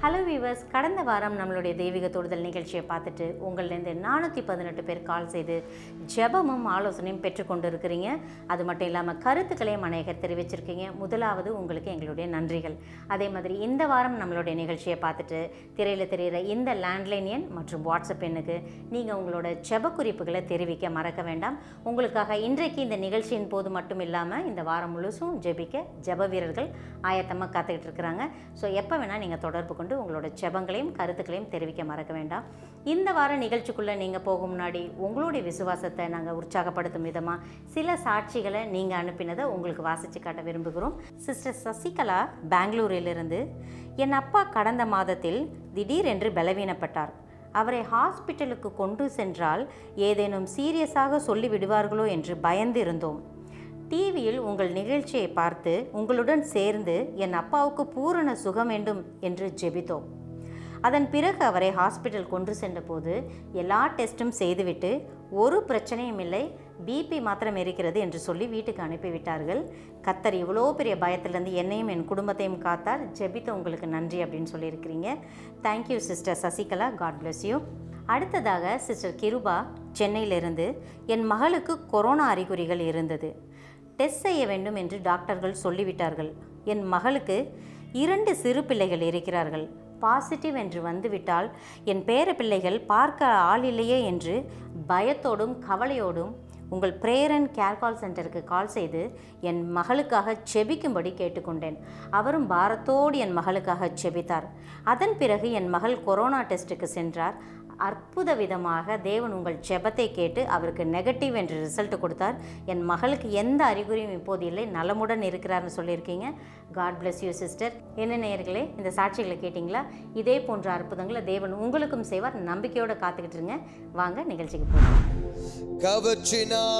hello viewers கடந்த வாரம் நம்மளுடைய தெய்வீக தொடுதல் நிகழ்ச்சியை பார்த்துட்டு உங்கள்லேருந்து நானூற்றி பதினெட்டு பேர் கால் செய்து ஜெபமும் ஆலோசனையும் பெற்றுக்கொண்டு இருக்கிறீங்க அது மட்டும் இல்லாமல் கருத்துக்களையும் அநேகர் தெரிவிச்சிருக்கீங்க முதலாவது உங்களுக்கு எங்களுடைய நன்றிகள் அதே மாதிரி இந்த வாரம் நம்மளுடைய நிகழ்ச்சியை பார்த்துட்டு திரையில் தெரிகிற இந்த லேண்ட்லைன் எண் மற்றும் வாட்ஸ்அப் எண்ணுக்கு நீங்கள் உங்களோட ஜெப குறிப்புகளை தெரிவிக்க மறக்க வேண்டாம் உங்களுக்காக இன்றைக்கு இந்த நிகழ்ச்சியின் போது மட்டும் இல்லாமல் இந்த வாரம் முழுசும் ஜெபிக்க ஜெப வீரர்கள் ஆயத்தமாக காத்துக்கிட்டு இருக்கிறாங்க ஸோ எப்போ வேணால் நீங்கள் தொடர்பு கொண்டு உங்களோட ஜெபங்களையும் கருத்துக்களையும் தெரிவிக்க மறக்க வேண்டாம் இந்த வார நிகழ்ச்சிக்குள்ளே நீங்கள் போகும் முன்னாடி உங்களுடைய விசுவாசத்தை நாங்கள் உற்சாகப்படுத்தும் விதமாக சில சாட்சிகளை நீங்கள் அனுப்பினதை உங்களுக்கு வாசித்து காட்ட விரும்புகிறோம் சிஸ்டர் சசிகலா பெங்களூரிலிருந்து என் அப்பா கடந்த மாதத்தில் திடீரென்று பலவீனப்பட்டார் அவரை ஹாஸ்பிட்டலுக்கு கொண்டு சென்றால் ஏதேனும் சீரியஸாக சொல்லி விடுவார்களோ என்று பயந்து இருந்தோம் டிவியில் உங்கள் நிகழ்ச்சியை பார்த்து உங்களுடன் சேர்ந்து என் அப்பாவுக்கு பூரண சுகம் வேண்டும் என்று ஜெபித்தோம் அதன் பிறகு அவரை ஹாஸ்பிட்டல் கொண்டு சென்றபோது எல்லா டெஸ்ட்டும் செய்துவிட்டு ஒரு பிரச்சனையும் இல்லை பிபி மாத்திரம் இருக்கிறது என்று சொல்லி வீட்டுக்கு அனுப்பிவிட்டார்கள் கத்தர் இவ்வளோ பெரிய பயத்திலேருந்து என்னையும் என் குடும்பத்தையும் காத்தார் ஜெபித்த உங்களுக்கு நன்றி அப்படின்னு சொல்லியிருக்கிறீங்க thank you sister Sasikala God bless you அடுத்ததாக சிஸ்டர் கிருபா சென்னையிலிருந்து என் மகளுக்கு கொரோனா அறிகுறிகள் இருந்தது டெஸ்ட் செய்ய வேண்டும் என்று டாக்டர்கள் சொல்லிவிட்டார்கள் என் மகளுக்கு இரண்டு சிறு பிள்ளைகள் இருக்கிறார்கள் பாசிட்டிவ் என்று வந்துவிட்டால் என் பேர பிள்ளைகள் பார்க்க ஆள் இல்லையே என்று பயத்தோடும் கவலையோடும் உங்கள் ப்ரேயர் அண்ட் கேர் கால் சென்டருக்கு கால் செய்து என் மகளுக்காக செபிக்கும்படி கேட்டுக்கொண்டேன் அவரும் பாரத்தோடு என் மகளுக்காக செபித்தார் அதன் பிறகு என் மகள் கொரோனா டெஸ்ட்டுக்கு சென்றார் அற்புத விதமாக தேவன் உங்கள் ஜெபத்தை கேட்டு அவருக்கு நெகட்டிவ் என்று ரிசல்ட் கொடுத்தார் என் மகளுக்கு எந்த அறிகுறியும் இப்போது இல்லை நலமுடன் இருக்கிறார்னு சொல்லியிருக்கீங்க காட் bless யூ சிஸ்டர் என்ன நேயர்களே இந்த சாட்சிகளை கேட்டிங்களா இதே போன்ற அற்புதங்களை தேவன் உங்களுக்கும் செய்வார் நம்பிக்கையோடு காத்துக்கிட்டு இருங்க வாங்க நிகழ்ச்சிக்கு போகலாம் கவர்ச்சி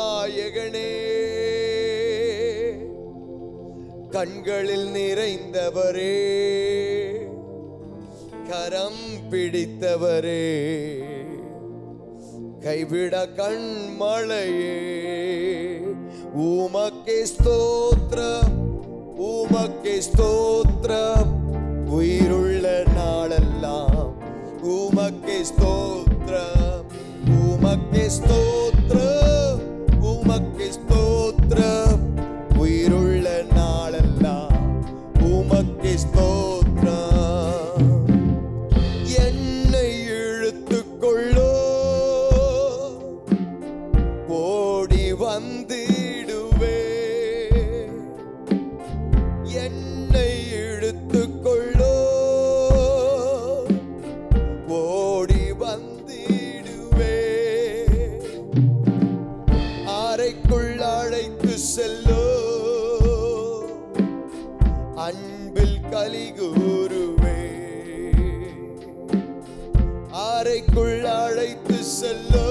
நாயகனே கண்களில் நிறைந்தவரே கரம் பிடித்தவரே கைவிட கண்மழையே உமக்கே ஸ்தோத்திரம் உமக்கே ஸ்தோத்திரம் உயிருள்ள நாளெல்லாம் உமக்கே ஸ்தோத்திரம் உமக்கே ஸ்தோத்திரம் உமக்கே ஸ்தோத்திரம் உயிருள்ள நாளெல்லாம் உமக்கே ஸ்தோத்திரம் என்னை இழுத்துக் கொள்ளோ ஓடி வந்திடுவே என்னை இழுத்துக் கொள்ளோ ஓடி வந்திடுவே அறைக்குள் அழைத்து செல்லோ அன்பில் கலிகூறுவே அறைக்குள் அழைத்து செல்லோ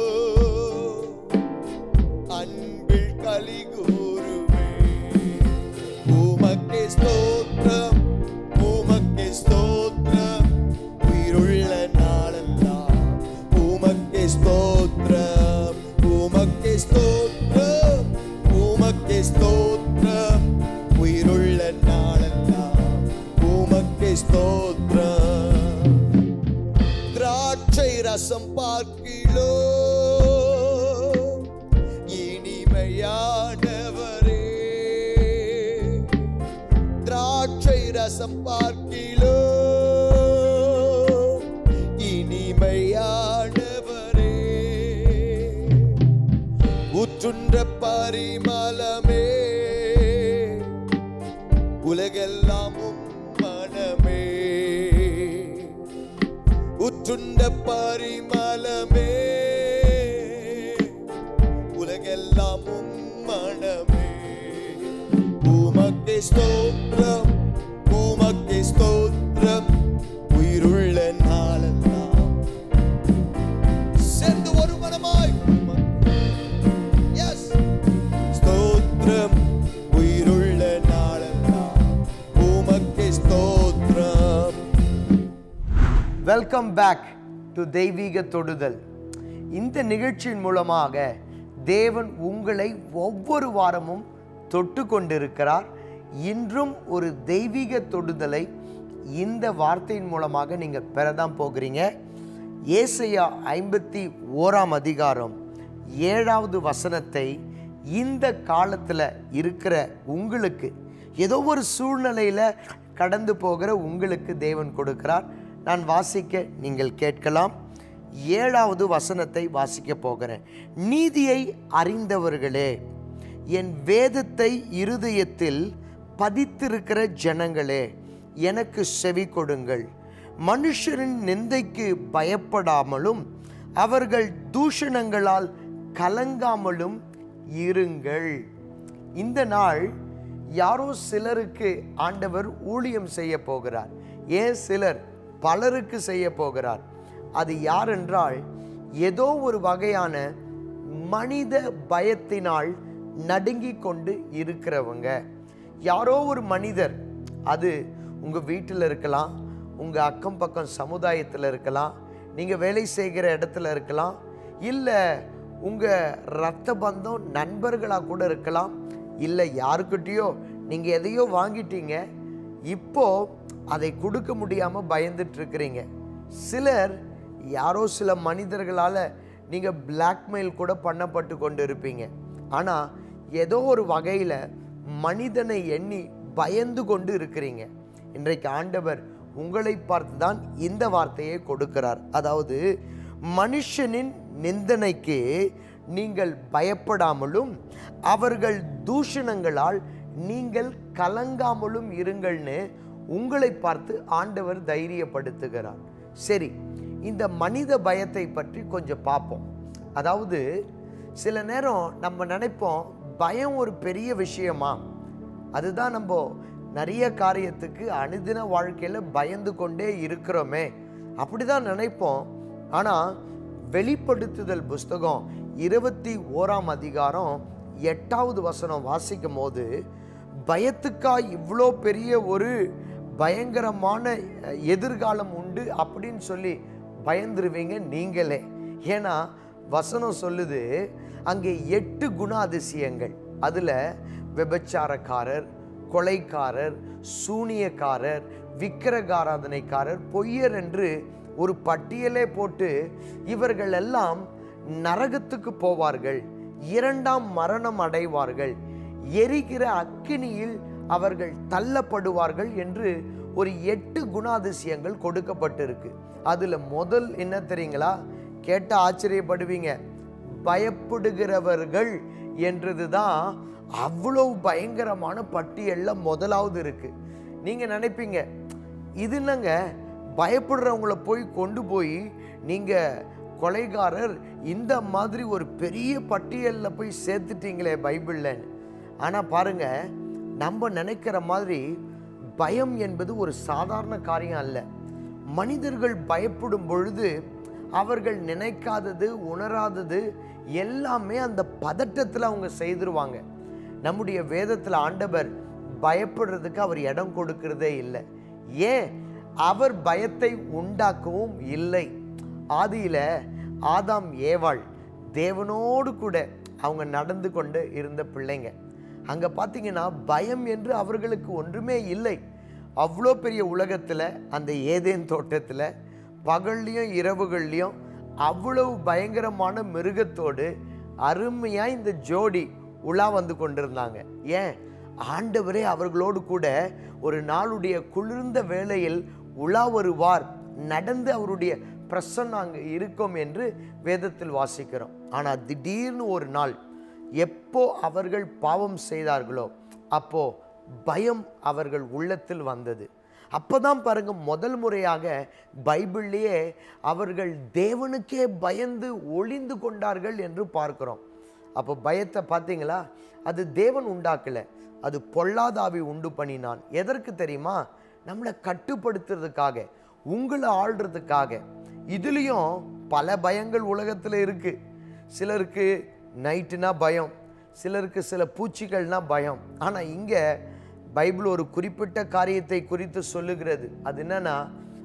அன்பில் கலிகூறுவே உமக்கே ஸ்தோத்திரம் உமக்கே ஸ்தோத்திரம் உயிருள்ள நாளெல்லாம் உமக்கே ஸ்தோத்திரம் உமக்கே ஸ்தோத்திரம் உமக்கே ஸ்தோத்திரம் உயிருள்ள நாளெல்லாம் உமக்கே ஸ்தோத்திரம் திராட்சை ரசம் பார்க்கிலோ இனிமையானவரே திராட்சை ரசம் பார்க்கிலோ இனிமையானவரே உற்றுன்ற பரிமளமே உலகெல்லாம் உம் மனமே உற்றுண்ட பரிமளமே உலகெல்லாம் உம் மனமே உமக்கே ஸ்தோத்திரம் உமக்கே ஸ்தோத்திரம் உயிருள்ள நாளெல்லாம் சேர்ந்து ஒரு மனமாய் எஸ் ஸ்தோத்திரம் உயிருள்ள நாளெல்லாம் உமக்கே ஸ்தோத்திரம் வெல்கம் பேக் டு தெய்வீக தொடுதல் இந்த நிகழ்ச்சியின் மூலமாக தேவன் உங்களை ஒவ்வொரு வாரமும் தொட்டு கொண்டிருக்கிறார் இன்றும் ஒரு தெய்வீக தொடுதலை இந்த வார்த்தையின் மூலமாக நீங்கள் பெறதான் போகிறீங்க ஏசையா ஐம்பத்தி ஓராம் அதிகாரம் ஏழாவது வசனத்தை இந்த காலத்தில் இருக்கிற உங்களுக்கு ஏதோ ஒரு சூழ்நிலையில் கடந்து போகிற உங்களுக்கு தேவன் கொடுக்கிறார் நான் வாசிக்க நீங்கள் கேட்கலாம் ஏழாவது வசனத்தை வாசிக்க போகிறேன் நீதியை அறிந்தவர்களே என் வேதத்தை இருதயத்தில் பதித்திருக்கிற ஜனங்களே எனக்கு செவி கொடுங்கள் மனுஷரின் நிந்தைக்கு பயப்படாமலும் அவர்கள் தூஷணங்களால் கலங்காமலும் இருங்கள் இந்த நாள் யாரோ சிலருக்கு ஆண்டவர் ஊழியம் செய்ய போகிறார் ஏன் சிலர் பலருக்கு செய்ய போகிறார் அது யார் என்றால் ஏதோ ஒரு வகையான மனித பயத்தினால் நடுங்கிக் கொண்டு இருக்கிறவங்க யாரோ ஒரு மனிதர் அது உங்கள் வீட்டில் இருக்கலாம் உங்கள் அக்கம் பக்கம் சமுதாயத்தில் இருக்கலாம் நீங்கள் வேலை செய்கிற இடத்துல இருக்கலாம் இல்லை உங்கள் ரத்த பந்தம் நண்பர்களாக கூட இருக்கலாம் இல்லை யாருக்கிட்டேயோ நீங்கள் எதையோ வாங்கிட்டீங்க இப்போ அதை கொடுக்க முடியாமல் பயந்துட்டு இருக்கிறீங்க சிலர் யாரோ சில மனிதர்களால் நீங்கள் பிளாக்மெயில் கூட பண்ணப்பட்டு கொண்டு இருப்பீங்க ஆனால் ஏதோ ஒரு வகையில் மனிதனை எண்ணி பயந்து கொண்டு இருக்கிறீங்க இன்றைக்கு ஆண்டவர் உங்களை பார்த்து தான் இந்த வார்த்தையை கொடுக்கிறார் அதாவது மனுஷனின் நிந்தனைக்கு நீங்கள் பயப்படாமலும் அவர்கள் தூஷணங்களால் நீங்கள் கலங்காமலும் இருங்கள்னு உங்களை பார்த்து ஆண்டவர் தைரியப்படுத்துகிறார் சரி இந்த மனித பயத்தை பற்றி கொஞ்சம் பார்ப்போம் அதாவது சில நேரம் நம்ம நினைப்போம் பயம் ஒரு பெரிய விஷயமா அதுதான் நம்ம நிறைய காரியத்துக்கு அனுதின வாழ்க்கையில் பயந்து கொண்டே இருக்கிறோமே அப்படிதான் நினைப்போம் ஆனால் வெளிப்படுத்துதல் புஸ்தகம் இருபத்தி ஓராம் அதிகாரம் எட்டாவது வசனம் வாசிக்கும் போது பயத்துக்கா இவ்வளோ பெரிய ஒரு பயங்கரமான அஹ், எதிர்காலம் உண்டு அப்படின்னு சொல்லி பயந்துருவீங்க நீங்களே ஏன்னா வசனம் சொல்லுது அங்கே எட்டு குணாதிசயங்கள் அதில் விபச்சாரக்காரர் கொலைக்காரர் சூனியக்காரர் விக்கிரகாராதனைக்காரர் பொய்யர் என்று ஒரு பட்டியலே போட்டு இவர்கள் எல்லாம் நரகத்துக்கு போவார்கள் இரண்டாம் மரணம் அடைவார்கள் எரிகிற அக்கினியில் அவர்கள் தள்ளப்படுவார்கள் என்று ஒரு எட்டு குணாதிசயங்கள் கொடுக்கப்பட்டிருக்கு அதுல முதல் என்ன தெரியுங்களா கேட்ட ஆச்சரியப்படுவீங்க பயப்படுகிறவர்கள் என்றதுதான் அவ்வளவு பயங்கரமான பட்டியல்ல முதலாவது இருக்கு நீங்க நினைப்பீங்க இது என்னங்க பயப்படுறவங்கள போய் கொண்டு போய் நீங்க கொலைகாரர் இந்த மாதிரி ஒரு பெரிய பட்டியல்ல போய் சேர்த்துட்டீங்களே பைபிள்லன்னு ஆனா பாருங்க நம்ம நினைக்கிற மாதிரி பயம் என்பது ஒரு சாதாரண காரியம் அல்ல மனிதர்கள் பயப்படும் பொழுது அவர்கள் நினைக்காதது உணராதது எல்லாமே அந்த பதட்டத்தில் அவங்க செய்திருவாங்க நம்முடைய வேதத்தில் ஆண்டவர் பயப்படுறதுக்கு அவர் இடம் கொடுக்கிறதே இல்லை ஏன் அவர் பயத்தை உண்டாக்கவும் இல்லை ஆதியில ஆதாம் ஏவாள் தேவனோடு கூட அவங்க நடந்து கொண்டு இருந்த பிள்ளைங்க அங்க பார்த்தீங்கன்னா பயம் என்று அவர்களுக்கு ஒன்றுமே இல்லை அவ்வளோ பெரிய உலகத்தில் அந்த ஏதேன் தோட்டத்தில் பகல்லையும் இரவுகள்லையும் அவ்வளவு பயங்கரமான மிருகத்தோடு அருமையாக இந்த ஜோடி உலா வந்து கொண்டிருந்தாங்க ஏன் ஆண்டவரே அவர்களோடு கூட ஒரு நாளுடைய குளிர்ந்த வேளையில் உலா வருவார் நடந்து அவருடைய பிரசன்னம் அங்கே இருக்கும் என்று வேதத்தில் வாசிக்கிறோம் ஆனால் திடீர்னு ஒரு நாள் எப்போ அவர்கள் பாவம் செய்தார்களோ அப்போ பயம் அவர்கள் உள்ளத்தில் வந்தது அப்பதான் பாருங்க முதல் முறையாக பைபிள்லேயே அவர்கள் தேவனுக்கே பயந்து ஒளிந்து கொண்டார்கள் என்று பார்க்கிறோம் அப்போ பயத்தை பார்த்தீங்களா அது தேவன் உண்டாக்கல அது பொல்லாதாவி உண்டு பண்ணினான் எதற்கு தெரியுமா நம்மளை கட்டுப்படுத்துறதுக்காக உங்களை ஆள்றதுக்காக இதுலேயும் பல பயங்கள் உலகத்தில் இருக்கு சிலருக்கு நைட்டுனா பயம் சிலருக்கு சில பூச்சிகள்னா பயம் ஆனால் இங்கே பைபிள் ஒரு குறிப்பிட்ட காரியத்தை குறித்து சொல்லுகிறது அது என்னன்னா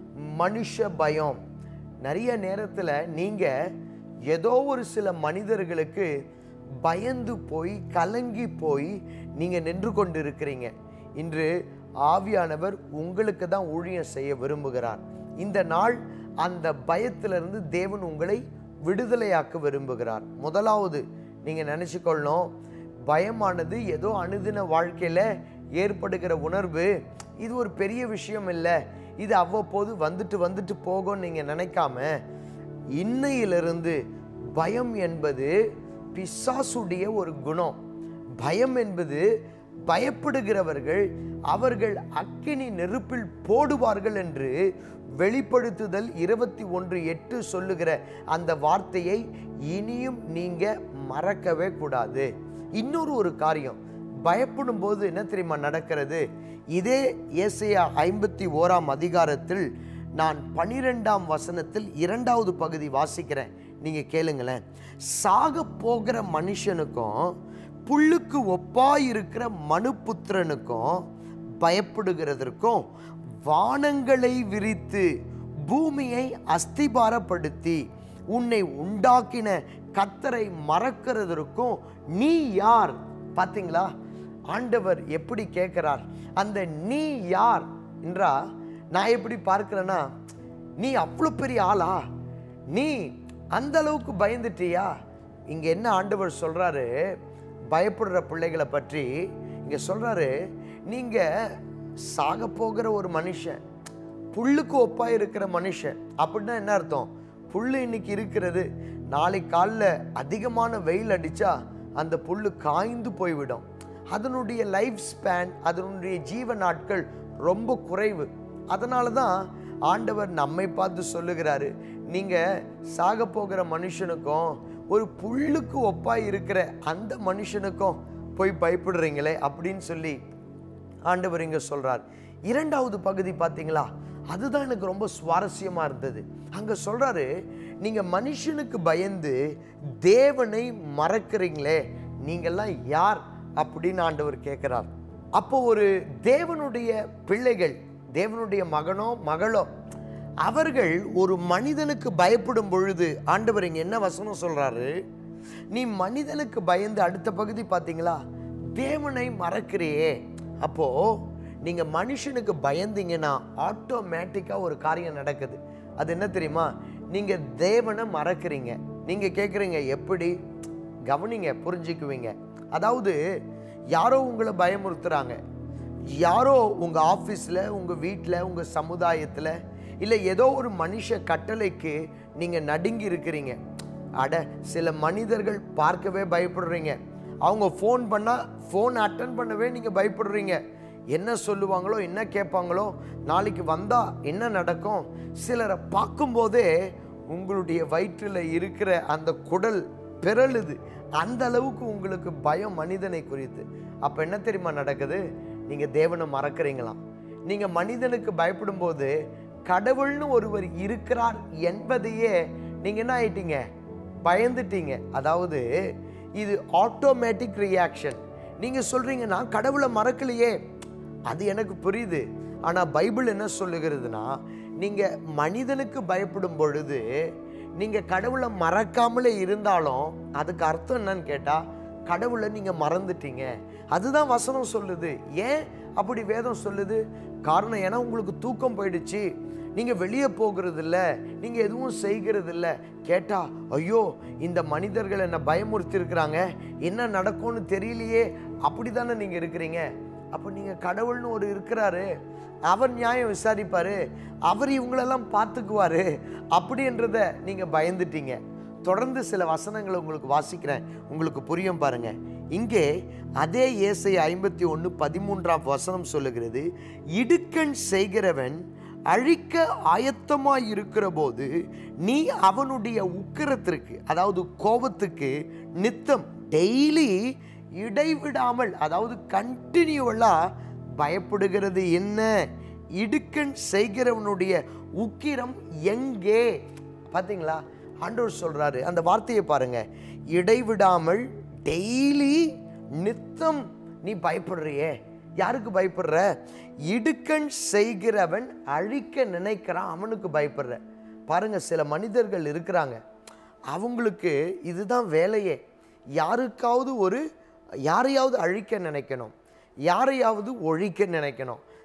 மனுஷ பயம் நிறைய நேரத்தில் நீங்கள் ஏதோ ஒரு சில மனிதர்களுக்கு பயந்து போய் கலங்கி போய் நீங்கள் நின்று கொண்டு இருக்கிறீங்க இன்று ஆவியானவர் உங்களுக்கு தான் ஊழியம் செய்ய விரும்புகிறார் இந்த நாள் அந்த பயத்திலிருந்து தேவன் உங்களை விடுதலையாக்க விரும்புகிறார் முதலாவது நீங்கள் நினச்சிக்கொள்ளணும் பயமானது ஏதோ அனுதின வாழ்க்கையில் ஏற்படுகிற உணர்வு இது ஒரு பெரிய விஷயம் இல்லை இது அவ்வப்போது வந்துட்டு வந்துட்டு போகும்னு நீங்கள் நினைக்காம இன்னையிலிருந்து பயம் என்பது பிசாசுடைய ஒரு குணம் பயம் என்பது பயப்படுகிறவர்கள் அவர்கள் அக்கினி நெருப்பில் போடுவார்கள் என்று வெளிப்படுத்துதல் இருபத்தி ஒன்று எட்டு சொல்லுகிற அந்த வார்த்தையை இனியும் நீங்க மறக்கவே கூடாது இன்னொரு ஒரு காரியம் பயப்படும் போது என்ன தெரியுமா நடக்கிறது இதே ஏசையா ஐம்பத்தி ஓராம் அதிகாரத்தில் நான் பனிரெண்டாம் வசனத்தில் இரண்டாவது பகுதி வாசிக்கிறேன் நீங்க கேளுங்களேன் சாக போகிற மனுஷனுக்கும் புல்லுக்கு ஒப்பாயிருக்கிற மனுபுத்திரனுக்கும் பயப்படுகிறதற்கும் வானங்களை விரித்து பூமியை அஸ்திபாரப்படுத்தி உன்னை உண்டாக்கின கத்தரை மறக்கிறதற்கும் நீ யார் பாத்தீங்களா ஆண்டவர் எப்படி கேட்கிறார் அந்த நீ யார் என்றா நான் எப்படி பார்க்கிறேன்னா நீ அவ்வளோ பெரிய ஆளா நீ அந்த அளவுக்கு பயந்துட்டியா இங்க என்ன ஆண்டவர் சொல்றாரு பயப்படுற பிள்ளைகளை பற்றி இங்க சொல்றாரு நீங்க சாக போகிற ஒரு மனுஷன் புல்லுக்கு ஒப்பா இருக்கிற மனுஷன் அப்படின்னா என்ன அர்த்தம் புல்லு இன்னைக்கு இருக்கிறது நாளை காலைல அதிகமான வெயில் அடிச்சா அந்த புல்லு காய்ந்து போய்விடும் அதனுடைய லைஃப் ஸ்பேன் அதனுடைய ஜீவ நாட்கள் ரொம்ப குறைவு அதனால தான் ஆண்டவர் நம்மை பார்த்து சொல்லுகிறாரு நீங்க சாக போகிற மனுஷனுக்கும் ஒரு புல்லுக்கு ஒப்பாய் இருக்கிற அந்த மனுஷனுக்கும் போய் பயப்படுறீங்களே அப்படின்னு சொல்லி ஆண்டவர் இங்க சொல்றார் இரண்டாவது பகுதி பார்த்தீங்களா அதுதான் எனக்கு ரொம்ப சுவாரஸ்யமா இருந்தது அங்க சொல்றாரு நீங்க மனுஷனுக்கு பயந்து தேவனை மறக்கிறீங்களே நீங்கெல்லாம் யார் அப்படின்னு ஆண்டவர் கேட்கிறார் அப்போ ஒரு தேவனுடைய பிள்ளைகள் தேவனுடைய மகனோ மகளோ அவர்கள் ஒரு மனிதனுக்கு பயப்படும் பொழுது ஆண்டவர் இங்க என்ன வசனம் சொல்றாரு நீ மனிதனுக்கு பயந்து அடுத்த பகுதி பார்த்தீங்களா தேவனை மறக்கிறியே அப்போ நீங்க மனுஷனுக்கு பயந்தீங்கன்னா ஆட்டோமேட்டிக்கா ஒரு காரியம் நடக்குது அது என்ன தெரியுமா நீங்க தேவனை மறக்கிறீங்க நீங்க கேட்குறீங்க எப்படி கவனிங்க புரிஞ்சுக்குவீங்க அதாவது யாரோ உங்களை பயமுறுத்துறாங்க யாரோ உங்க ஆஃபீஸில் உங்க வீட்டில் உங்க சமுதாயத்தில் இல்லை ஏதோ ஒரு மனுஷ கட்டளைக்கு நீங்க நடுங்கி இருக்கிறீங்க அட சில மனிதர்கள் பார்க்கவே பயப்படுறீங்க அவங்க ஃபோன் பண்ணால் ஃபோன் அட்டன் பண்ணவே நீங்கள் பயப்படுறீங்க என்ன சொல்லுவாங்களோ என்ன கேட்பாங்களோ நாளைக்கு வந்தா என்ன நடக்கும் சிலரை பார்க்கும்போதே உங்களுடைய வயிற்றில் இருக்கிற அந்த குடல் பிறழுது அந்த அளவுக்கு உங்களுக்கு பயம் மனிதனை குறித்து அப்போ என்ன தெரியுமா நடக்குது நீங்கள் தேவனை மறக்கிறீங்களாம் நீங்கள் மனிதனுக்கு பயப்படும்போது கடவுள்னு ஒருவர் இருக்கிறார் என்பதையே நீங்கள் என்ன ஆயிட்டீங்க பயந்துட்டீங்க அதாவது இது ஆட்டோமேட்டிக் ரியாக்ஷன் நீங்கள் சொல்கிறீங்க நான் கடவுளை மறக்கலையே அது எனக்கு புரியுது ஆனால் பைபிள் என்ன சொல்லுகிறதுனா நீங்கள் மனிதனுக்கு பயப்படும் பொழுது நீங்கள் கடவுளை மறக்காமலே இருந்தாலும் அதுக்கு அர்த்தம் என்னன்னு கேட்டால் கடவுளை நீங்கள் மறந்துட்டீங்க அதுதான் வசனம் சொல்லுது ஏன் அப்படி வேதம் சொல்லுது காரணம் ஏன்னா உங்களுக்கு தூக்கம் போயிடுச்சு நீங்கள் வெளியே போகிறது இல்ல நீங்கள் எதுவும் செய்கிறது இல்ல கேட்டா ஐயோ இந்த மனிதர்கள் என்னை பயமுறுத்தி இருக்கிறாங்க என்ன நடக்கும்னு தெரியலையே அப்படி தானே நீங்கள் இருக்கிறீங்க அப்போ நீங்கள் கடவுள்னு ஒரு இருக்கிறாரு அவர் நியாயம் விசாரிப்பாரு அவர் இவங்களெல்லாம் பார்த்துக்குவாரு அப்படின்றத நீங்கள் பயந்துட்டீங்க தொடர்ந்து சில வசனங்களை உங்களுக்கு வாசிக்கிறேன் உங்களுக்கு புரியும் பாருங்க இங்கே அதே ஏசை ஐம்பத்தி ஒன்று பதிமூன்றாம் வசனம் சொல்லுகிறது இடுக்கண் செய்கிறவன் அழிக்க ஆயத்தமாய் இருக்கிற போது நீ அவனுடைய உக்கிரத்திற்கு அதாவது கோபத்துக்கு நித்தம் டெய்லி இடைவிடாமல் அதாவது கண்டினியூவலா பயப்படுகிறது என்ன இடுக்கண் செய்கிறவனுடைய உக்கிரம் எங்கே பாத்தீங்களா ஆண்டவர் சொல்றாரு அந்த வார்த்தையை பாருங்க இடைவிடாமல் டெய்லி நித்தம் நீ பயப்படுறியே யாருக்கு பயப்படுற இடுக்கண் செய்கிறவன் அழிக்க நினைக்கிறான் அவனுக்கு பயப்படுற பாருங்க சில மனிதர்கள் இருக்கிறாங்க அவங்களுக்கு இதுதான் வேலையே யாருக்காவது ஒரு யாரையாவது அழிக்க நினைக்கணும் யாரையாவது ஒழிக்க நினைக்கணும்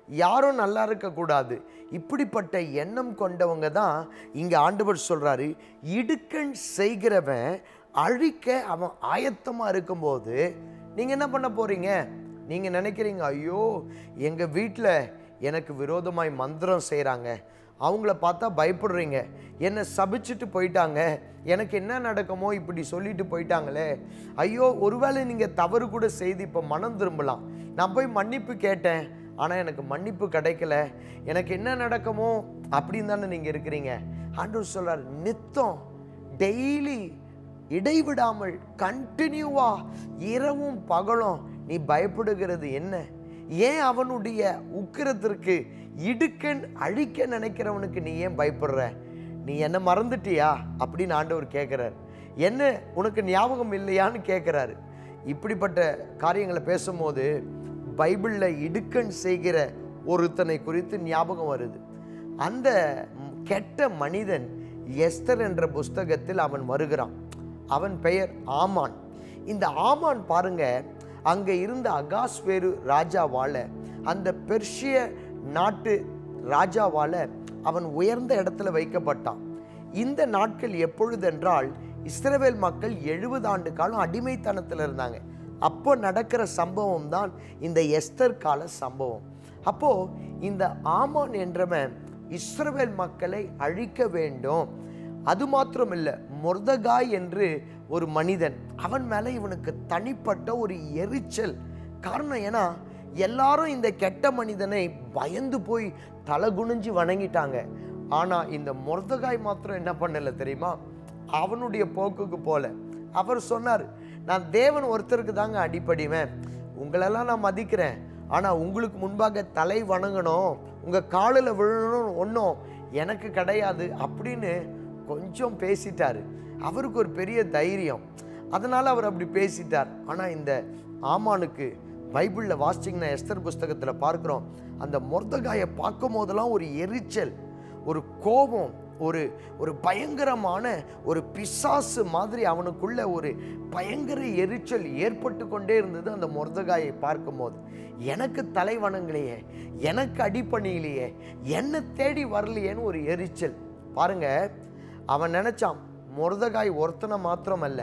யாரும் நல்லா இருக்கக்கூடாது இப்படிப்பட்ட எண்ணம் கொண்டவங்க தான் இங்கே ஆண்டவர் சொல்கிறாரு இடுக்கண் செய்கிறவன் அழிக்க அவன் ஆயத்தமாக இருக்கும்போது நீங்கள் என்ன பண்ண போகிறீங்க நீங்கள் நினைக்கிறீங்க ஐயோ எங்கள் வீட்டில் எனக்கு விரோதமாய் மந்திரம் செய்கிறாங்க அவங்கள பார்த்தா பயப்படுறீங்க என்னை சபிச்சுட்டு போயிட்டாங்க எனக்கு என்ன நடக்குமோ இப்படி சொல்லிட்டு போயிட்டாங்களே ஐயோ ஒருவேளை நீங்கள் தவறு கூட செய்து இப்போ மனம் திரும்பலாம் நான் போய் மன்னிப்பு கேட்டேன் ஆனால் எனக்கு மன்னிப்பு கிடைக்கல எனக்கு என்ன நடக்குமோ அப்படின்னு தானே நீங்கள் இருக்கிறீங்க ஆண்டவர் சொல்றார் நித்தம் டெய்லி இடைவிடாமல் கண்டினியூவா இரவும் பகலும் நீ பயப்படுகிறது என்ன ஏன் அவனுடைய உக்கிரத்திற்கு இடுக்கன் அழிக்க நினைக்கிறவனுக்கு நீ ஏன் பயப்படுற நீ என்ன மறந்துட்டியா அப்படின்னு ஆண்டவர் கேட்குறாரு என்ன உனக்கு ஞாபகம் இல்லையான்னு கேட்குறாரு இப்படிப்பட்ட காரியங்களை பேசும்போது பைபிளில் இடுக்கண் செய்கிற ஒருத்தனை குறித்து ஞாபகம் வருது அந்த ம், கெட்ட மனிதன் எஸ்தர் என்ற புஸ்தகத்தில் அவன் வருகிறான் அவன் பெயர் ஆமான் இந்த ஆமான் பாருங்க அங்கே இருந்த அகாஸ்வேரு ராஜாவால அந்த பெர்ஷிய நாட்டு ராஜாவால அவன் உயர்ந்த இடத்துல வைக்கப்பட்டான் இந்த நாட்கள் எப்பொழுதென்றால் இஸ்ரவேல் மக்கள் எழுபது ஆண்டு காலம் அடிமைத்தனத்தில் இருந்தாங்க அப்போ நடக்கிற சம்பவம் தான் இந்த எஸ்தர் கால சம்பவம் அப்போ இந்த ஆமான் என்றவன் இஸ்ரவேல் மக்களை அழிக்க வேண்டும் அது மாத்திரம் இல்லை மொர்தகாய் என்று ஒரு மனிதன் அவன் மேலே இவனுக்கு தனிப்பட்ட ஒரு எரிச்சல் காரணம் ஏன்னா எல்லாரும் இந்த கெட்ட மனிதனை பயந்து போய் தலை குனிஞ்சு வணங்கிட்டாங்க ஆனால் இந்த மொர்தகாய் மாத்திரம் என்ன பண்ணல தெரியுமா அவனுடைய போக்குக்கு போல அவர் சொன்னார் நான் தேவன் ஒருத்தருக்கு தாங்க அடிப்படிவேன் உங்களெல்லாம் நான் மதிக்கிறேன் ஆனால் உங்களுக்கு முன்பாக தலை வணங்கணும் உங்கள் காலில் விழணும் ஒன்றும் எனக்கு கிடையாது அப்படின்னு கொஞ்சம் பேசிட்டாரு அவருக்கு ஒரு பெரிய தைரியம் அதனால் அவர் அப்படி பேசிட்டார் ஆனால் இந்த ஆமானுக்கு பைபிளில் வாசிச்சிங்கன்னா எஸ்தர் புஸ்தகத்தில் பார்க்குறோம் அந்த மொர்தகாயை பார்க்கும் போதெல்லாம் ஒரு எரிச்சல் ஒரு கோபம் ஒரு ஒரு பயங்கரமான ஒரு பிசாசு மாதிரி அவனுக்குள்ள ஒரு பயங்கர எரிச்சல் ஏற்பட்டு கொண்டே இருந்தது அந்த மொர்தகாயை பார்க்கும்போது எனக்கு தலை வணங்கலையே எனக்கு அடிப்பணியிலையே என்னை தேடி வரலையேன்னு ஒரு எரிச்சல் பாருங்க அவன் நினைச்சான் மொர்தகாய் ஒருத்தனை மாத்திரமல்ல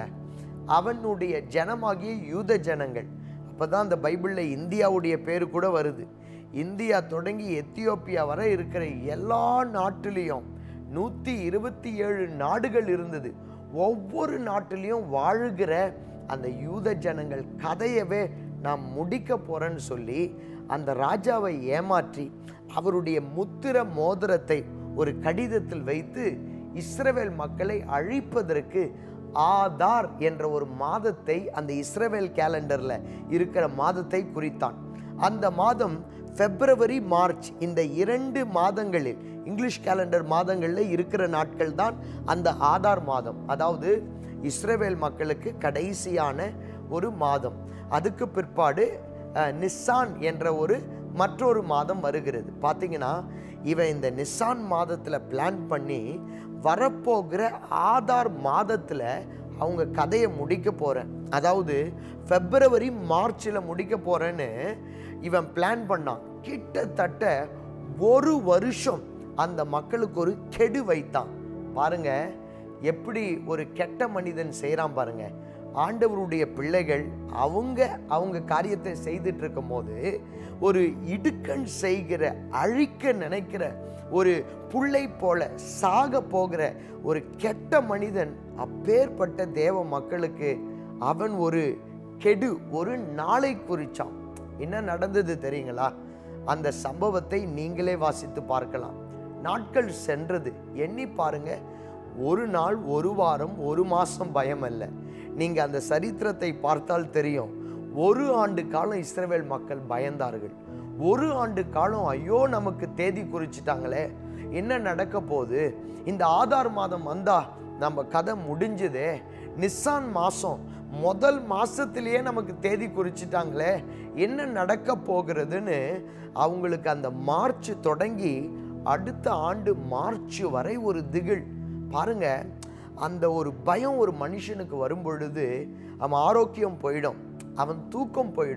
அவனுடைய ஜனமாகிய யூத ஜனங்கள் அப்பதான் அந்த பைபிளில் இந்தியாவுடைய பேர் கூட வருது இந்தியா தொடங்கி எத்தியோப்பியா வரை இருக்கிற எல்லா நாட்டிலையும் நூற்றி இருபத்தி ஏழு நாடுகள் இருந்தது ஒவ்வொரு நாட்டிலையும் வாழுகிற அந்த யூத ஜனங்கள் கதையவே நான் முடிக்க போறேன்னு சொல்லி அந்த ராஜாவை ஏமாற்றி அவருடைய முத்திர மோதிரத்தை ஒரு கடிதத்தில் வைத்து இஸ்ரவேல் மக்களை அழிப்பதற்கு ஆதார் என்ற ஒரு மாதத்தை அந்த இஸ்ரவேல் கேலண்டர்ல இருக்கிற மாதத்தை குறித்தான் அந்த மாதம் பிப்ரவரி மார்ச் இந்த இரண்டு மாதங்களில் இங்கிலீஷ் கேலண்டர் மாதங்களில் இருக்கிற நாட்கள் தான் அந்த ஆதார் மாதம் அதாவது இஸ்ரவேல் மக்களுக்கு கடைசியான ஒரு மாதம் அதுக்கு பிற்பாடு அஹ், நிஸ்ஸான் என்ற ஒரு மற்றொரு மாதம் வருகிறது பார்த்தீங்கன்னா இவன் இந்த நிஸ்ஸான் மாதத்தில் பிளான் பண்ணி வரப்போகிற ஆதார் மாதத்தில் அவங்க கதையை முடிக்க போகிறேன் அதாவது பிப்ரவரி மார்ச்சில் முடிக்க போகிறேன்னு இவன் பிளான் பண்ணான் கிட்டத்தட்ட ஒரு வருஷம் அந்த மக்களுக்கு ஒரு கெடு வைத்தான் பாருங்க எப்படி ஒரு கெட்ட மனிதன் செய்கிறான் பாருங்க ஆண்டவருடைய பிள்ளைகள் அவங்க அவங்க காரியத்தை செய்துட்டு இருக்கும்போது ஒரு இடுக்கண் செய்கிற அழிக்க நினைக்கிற ஒரு புள்ளை போல சாக போகிற ஒரு கெட்ட மனிதன் அப்பேற்பட்ட தேவ மக்களுக்கு அவன் ஒரு கெடு ஒரு நாளை குறிச்சான் என்ன நடந்தது தெரியுங்களா அந்த சம்பவத்தை நீங்களே வாசித்து பார்க்கலாம் நாட்கள் சென்றது எண்ணி பாருங்க ஒரு நாள் ஒரு வாரம் ஒரு மாசம் பயம் அல்ல நீங்க அந்த சரித்திரத்தை பார்த்தால் தெரியும் ஒரு ஆண்டு காலம் இஸ்ரவேல் மக்கள் பயந்தார்கள் ஒரு ஆண்டு காலம் ஐயோ நமக்கு தேதி குறிச்சிட்டாங்களே என்ன நடக்க போகுது இந்த ஆதார் மாதம் வந்தா நம்ம கதை முடிஞ்சதே நிஸ்ஸான் மாசம் முதல் மாசத்திலேயே நமக்கு தேதி குறிச்சிட்டாங்களே என்ன நடக்க போகிறதுன்னு அவங்களுக்கு அந்த மார்ச் தொடங்கி அடுத்த ஆண்டு மார்ச் வரை ஒரு திகில் பாருங்க அந்த ஒரு பயம் ஒரு மனுஷனுக்கு வரும் பொழுது அவன் ஆரோக்கியம் போயிடும் அவன் தூக்கம் போயிடும்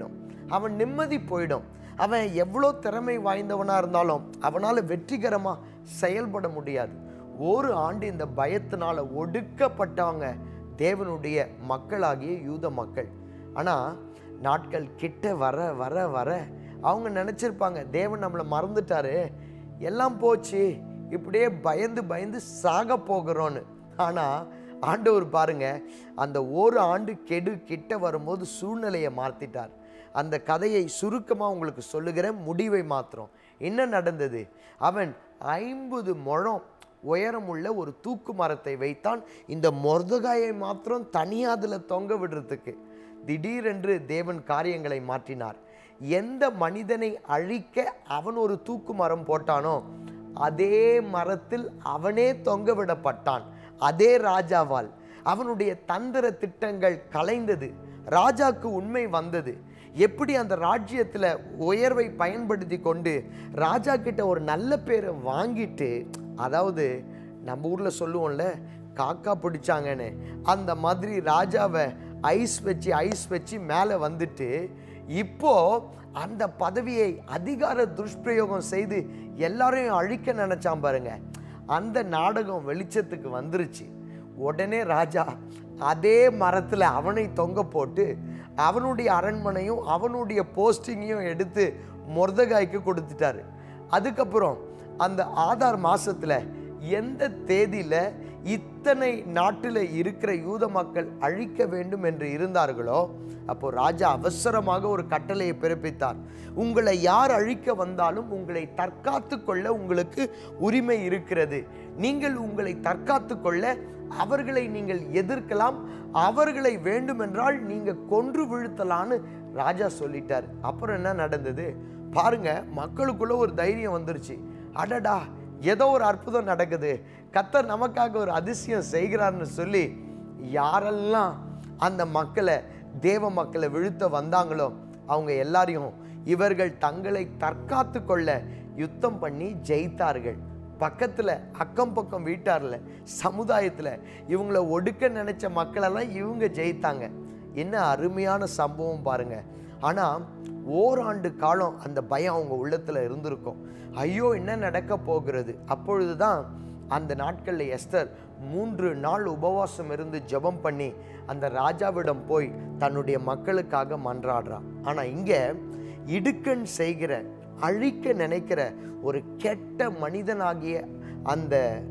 அவன் நிம்மதி போயிடும் அவன் எவ்வளோ திறமை வாய்ந்தவனாக இருந்தாலும் அவனால் வெற்றிகரமாக செயல்பட முடியாது ஒரு ஆண்டு இந்த பயத்தினால ஒடுக்கப்பட்டவங்க தேவனுடைய மக்களாகிய யூத மக்கள் ஆனால் நாட்கள் கிட்ட வர வர வர அவங்க நினச்சிருப்பாங்க தேவன் நம்மளை மறந்துட்டாரு எல்லாம் போச்சு இப்படியே பயந்து பயந்து சாக போகிறோன்னு ஆனால் ஆண்டவர் பாருங்க அந்த ஒரு ஆண்டு கெடு கிட்ட வரும்போது சூழ்நிலையை மாற்றிட்டார் அந்த கதையை சுருக்கமாக உங்களுக்கு சொல்லுகிறேன் முடிவை மாத்திரம் என்ன நடந்தது அவன் ஐம்பது முழம் உயரமுள்ள ஒரு தூக்கு மரத்தை வைத்தான் இந்த மொர்தகாயை மாத்திரம் தனியாக அதில் தொங்க விடுறதுக்கு திடீரென்று தேவன் காரியங்களை மாற்றினார் எந்த மனிதனை அழிக்க அவன் ஒரு தூக்கு மரம் போட்டானோ அதே மரத்தில் அவனே தொங்க விடப்பட்டான் அதே ராஜாவால் அவனுடைய தந்திர திட்டங்கள் கலைந்தது ராஜாக்கு உண்மை வந்தது எப்படி அந்த ராஜ்யத்தில் உயர்வை பயன்படுத்தி கொண்டு ராஜா கிட்ட ஒரு நல்ல பேரை வாங்கிட்டு அதாவது நம்ம ஊரில் சொல்லுவோம்ல காக்கா பிடிச்சாங்கன்னு அந்த மாதிரி ராஜாவை ஐஸ் வச்சு ஐஸ் வச்சு மேலே வந்துட்டு இப்போ அந்த பதவியை அதிகார துஷ்பிரயோகம் செய்து எல்லாரையும் அழிக்க நினைச்சான் பாருங்க அந்த நாடகம் வெளிச்சத்துக்கு வந்துருச்சு உடனே ராஜா அதே மரத்தில் அவனை தொங்க போட்டு அவனுடைய அரண்மனையும் அவனுடைய போஸ்டிங்கையும் எடுத்து மொர்தகாய்க்கு கொடுத்துட்டாரு அதுக்கப்புறம் அந்த ஆதார் மாசத்துல எந்த தேதியில இத்தனை நாட்டில் இருக்கிற யூத மக்கள் அழிக்க வேண்டும் என்று இருந்தார்களோ அப்போ ராஜா அவசரமாக ஒரு கட்டளையை பிறப்பித்தார் உங்களை யார் அழிக்க வந்தாலும் உங்களை தற்காத்து கொள்ள உங்களுக்கு உரிமை இருக்கிறது நீங்கள் உங்களை தற்காத்து கொள்ள அவர்களை நீங்கள் எதிர்க்கலாம் அவர்களை வேண்டுமென்றால் நீங்க கொன்று வீழ்த்தலான்னு ராஜா சொல்லிட்டார் அப்புறம் என்ன நடந்தது பாருங்க மக்களுக்குள்ள ஒரு தைரியம் வந்துருச்சு அடடா ஏதோ ஒரு அற்புதம் நடக்குது கத்தர் நமக்காக ஒரு அதிசயம் செய்கிறார்னு சொல்லி யாரெல்லாம் அந்த மக்களை தேவ மக்களை வீழ்த்த வந்தாங்களோ அவங்க எல்லாரையும் இவர்கள் தங்களை தற்காத்து கொள்ள யுத்தம் பண்ணி ஜெயித்தார்கள் பக்கத்தில் அக்கம் பக்கம் வீட்டாரில் சமுதாயத்தில் இவங்கள ஒடுக்க நினைச்ச மக்களெல்லாம் இவங்க ஜெயித்தாங்க என்ன அருமையான சம்பவம் பாருங்க ஆனால் ஓராண்டு காலம் அந்த பயம் அவங்க உள்ளத்தில் இருந்திருக்கும் ஐயோ என்ன நடக்க போகிறது அப்பொழுது தான் அந்த நாட்களில் எஸ்தர் மூன்று நாள் உபவாசம் இருந்து ஜெபம் பண்ணி அந்த ராஜாவிடம் போய் தன்னுடைய மக்களுக்காக மன்றாடுறா ஆனால் இங்கே இடுக்கண் செய்கிற அழிக்க நினைக்கிற ஒரு கெட்ட மனிதனாகிய அந்த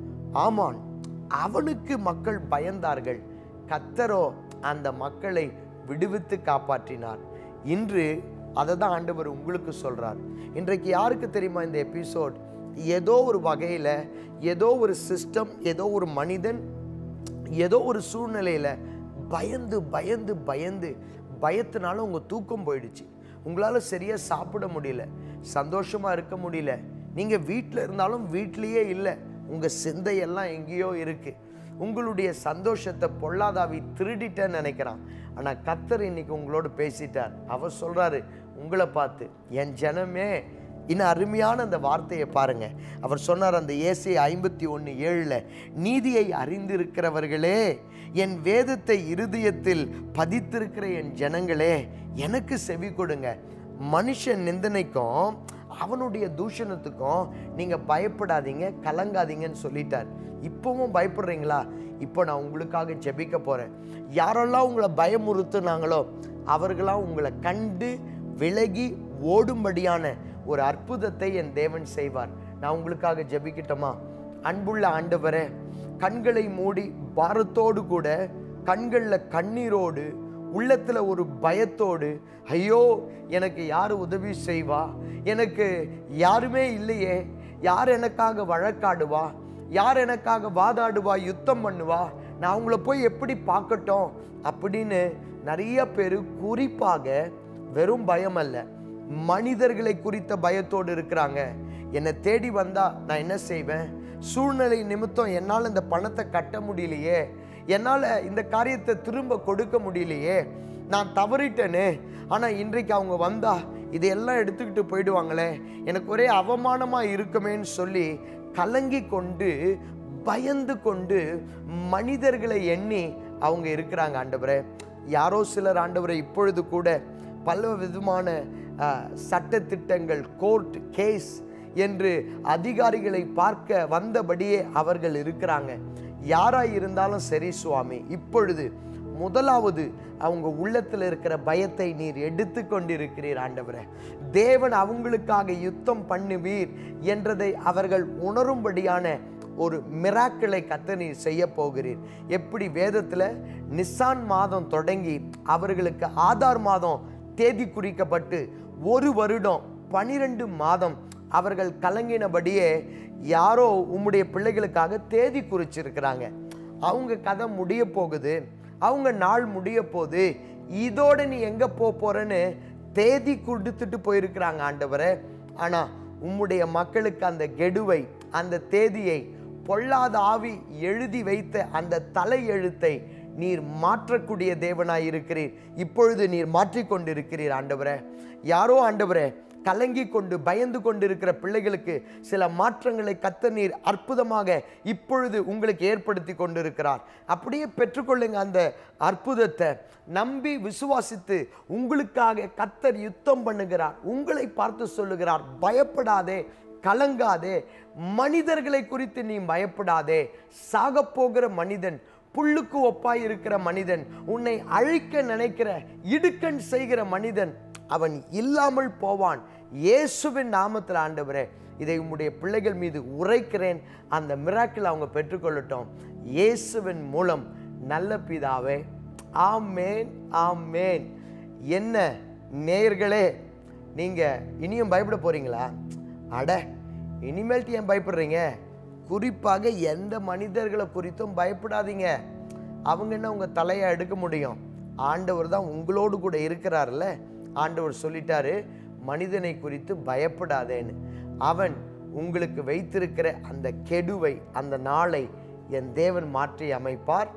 ஆமான் அவனுக்கு மக்கள் பயந்தார்கள் கத்தரோ அந்த மக்களை விடுவித்து காப்பாற்றினார் இன்று அதை தான் ஆண்டவர் உங்களுக்கு சொல்றார் இன்றைக்கு யாருக்கு தெரியுமா இந்த எபிசோட் ஏதோ ஒரு வகையில் ஏதோ ஒரு சிஸ்டம் ஏதோ ஒரு மனிதன் ஏதோ ஒரு சூழ்நிலையில் பயந்து பயந்து பயந்து பயத்தினால உங்கள் தூக்கம் போயிடுச்சு உங்களால் சரியாக சாப்பிட முடியல சந்தோஷமாக இருக்க முடியல நீங்கள் வீட்டில் இருந்தாலும் வீட்லேயே இல்லை உங்கள் சிந்தையெல்லாம் எங்கேயோ இருக்குது உங்களுடைய சந்தோஷத்தை பொல்லாதாவி திருடிட்டேன்னு நினைக்கிறான் ஆனால் கத்தர் இன்னைக்கு உங்களோடு பேசிட்டார் அவர் சொல்கிறாரு உங்களை பார்த்து என் ஜனமே இன்னும் அருமையான அந்த வார்த்தையை பாருங்க அவர் சொன்னார் அந்த ஏசி ஐம்பத்தி ஒன்று ஏழில் நீதியை அறிந்திருக்கிறவர்களே என் வேதத்தை இருதயத்தில் பதித்திருக்கிற என் ஜனங்களே எனக்கு செவி கொடுங்க மனுஷன் நிந்தனைக்கும் அவனுடைய தூஷணத்துக்கும் நீங்கள் பயப்படாதீங்க கலங்காதீங்கன்னு சொல்லிட்டார் இப்போவும் பயப்படுறீங்களா இப்போ நான் உங்களுக்காக ஜெபிக்க போகிறேன் யாரெல்லாம் உங்களை பயமுறுத்துனாங்களோ அவர்களாம் உங்களை கண்டு விலகி ஓடும்படியான ஒரு அற்புதத்தை என் தேவன் செய்வார் நான் உங்களுக்காக ஜெபிக்கட்டுமா அன்புள்ள ஆண்டவரே கண்களை மூடி பாரத்தோடு கூட கண்களில் கண்ணீரோடு உள்ளத்தில் ஒரு பயத்தோடு ஐயோ எனக்கு யார் உதவி செய்வா எனக்கு யாருமே இல்லையே யார் எனக்காக வழக்காடுவா யார் எனக்காக வாதாடுவா யுத்தம் பண்ணுவா நான் அவங்கள போய் எப்படி பார்க்கட்டும் அப்படின்னு நிறைய பேர் குறிப்பாக வெறும் பயம் அல்ல மனிதர்களை குறித்த பயத்தோடு இருக்கிறாங்க என்னை தேடி வந்தா நான் என்ன செய்வேன் சூழ்நிலை நிமித்தம் என்னால் இந்த பணத்தை கட்ட முடியலையே என்னால் இந்த காரியத்தை திரும்ப கொடுக்க முடியலையே நான் தவறிட்டேனே ஆனால் இன்றைக்கு அவங்க வந்தா இதையெல்லாம் எடுத்துக்கிட்டு போயிடுவாங்களே எனக்கு ஒரே அவமானமாக இருக்குமேன்னு சொல்லி கலங்கி கொண்டு பயந்து கொண்டு மனிதர்களை எண்ணி அவங்க இருக்கிறாங்க ஆண்டவரே யாரோ சிலர் ஆண்டவரை இப்பொழுது கூட பல விதமான அஹ், சட்டத்திட்டங்கள் கோர்ட் கேஸ் என்று அதிகாரிகளை பார்க்க வந்தபடியே அவர்கள் இருக்கிறாங்க யாராய் இருந்தாலும் சரி சுவாமி இப்பொழுது முதலாவது அவங்க உள்ளத்தில் இருக்கிற பயத்தை நீர் எடுத்து கொண்டிருக்கிறீர் ஆண்டவரே தேவன் அவங்களுக்காக யுத்தம் பண்ணுவீர் என்றதை அவர்கள் உணரும்படியான ஒரு மிராக்களை கத்த நீர் செய்ய போகிறீர் எப்படி வேதத்தில் நிசான் மாதம் தொடங்கி அவர்களுக்கு ஆதார் மாதம் தேதி குறிக்கப்பட்டு ஒரு வருடம் பனிரெண்டு மாதம் அவர்கள் கலங்கினபடியே யாரோ உம்முடைய பிள்ளைகளுக்காக தேதி குறிச்சிருக்கிறாங்க அவங்க கதை முடிய போகுது அவங்க நாள் முடிய போகுது இதோட நீ எங்க போக போறன்னு தேதி கொடுத்துட்டு போயிருக்கிறாங்க ஆண்டவரே ஆனா உம்முடைய மக்களுக்கு அந்த கெடுவை அந்த தேதியை பொல்லாத ஆவி எழுதி வைத்த அந்த தலை எழுத்தை நீர் மாற்றக்கூடிய தேவனாய் இருக்கிறீர் இப்பொழுது நீர் மாற்றிக்கொண்டிருக்கிறீர் ஆண்டவரே யாரோ ஆண்டவரே கலங்கி கொண்டு பயந்து கொண்டிருக்கிற பிள்ளைகளுக்கு சில மாற்றங்களை கத்த நீர் அற்புதமாக இப்பொழுது உங்களுக்கு ஏற்படுத்தி கொண்டிருக்கிறார் அப்படியே பெற்றுக்கொள்ளுங்க அந்த அற்புதத்தை நம்பி விசுவாசித்து உங்களுக்காக கத்தர் யுத்தம் பண்ணுகிறார் உங்களை பார்த்து சொல்லுகிறார் பயப்படாதே கலங்காதே மனிதர்களை குறித்து நீ பயப்படாதே சாகப் போகிற மனிதன் புல்லுக்கு ஒப்பாய் இருக்கிற மனிதன் உன்னை அழிக்க நினைக்கிற இடுக்கண் செய்கிற மனிதன் அவன் இல்லாமல் போவான் இயேசுவின் நாமத்தில் ஆண்டவரே இதை உம்முடைய பிள்ளைகள் மீது உரைக்கிறேன் அந்த மிராக்கிள் அவங்க பெற்றுக்கொள்ளட்டும் இயேசுவின் மூலம் நல்ல பிதாவே ஆமேன் ஆமேன் என்ன நேயர்களே நீங்க இனியும் பயப்பட போறீங்களா அட இனிமேல்ட்டு ஏன் பயப்படுறீங்க குறிப்பாக எந்த மனிதர்களை குறித்தும் பயப்படாதீங்க அவங்க என்ன உங்க தலையை எடுக்க முடியும் ஆண்டவர் தான் உங்களோடு கூட இருக்கிறார்ல ஆண்டவர் சொல்லிட்டாரு மனிதனை குறித்து பயப்படாதேன்னு அவன் உங்களுக்கு வைத்திருக்கிற அந்த கெடுவை அந்த நாளை என் தேவன் மாற்றி அமைப்பார்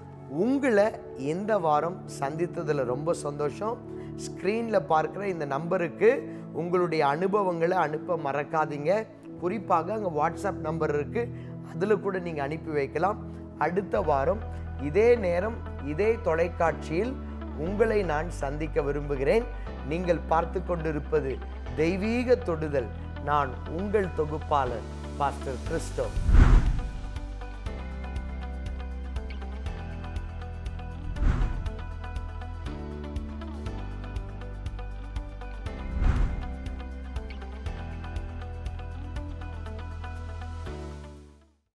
உங்களை இந்த வாரம் சந்தித்ததில் ரொம்ப சந்தோஷம் ஸ்க்ரீனில் பார்க்குற இந்த நம்பருக்கு உங்களுடைய அனுபவங்களை அனுப்ப மறக்காதீங்க குறிப்பாக அங்கே வாட்ஸ்அப் நம்பர் இருக்குது அதில் கூட நீங்கள் அனுப்பி வைக்கலாம் அடுத்த வாரம் இதே நேரம் இதே தொலைக்காட்சியில் உங்களை நான் சந்திக்க விரும்புகிறேன் நீங்கள் பார்த்து கொண்டிருப்பது தெய்வீக தொடுதல் நான் உங்கள் தொகுப்பாளர் பாஸ்டர் கிறிஸ்டோ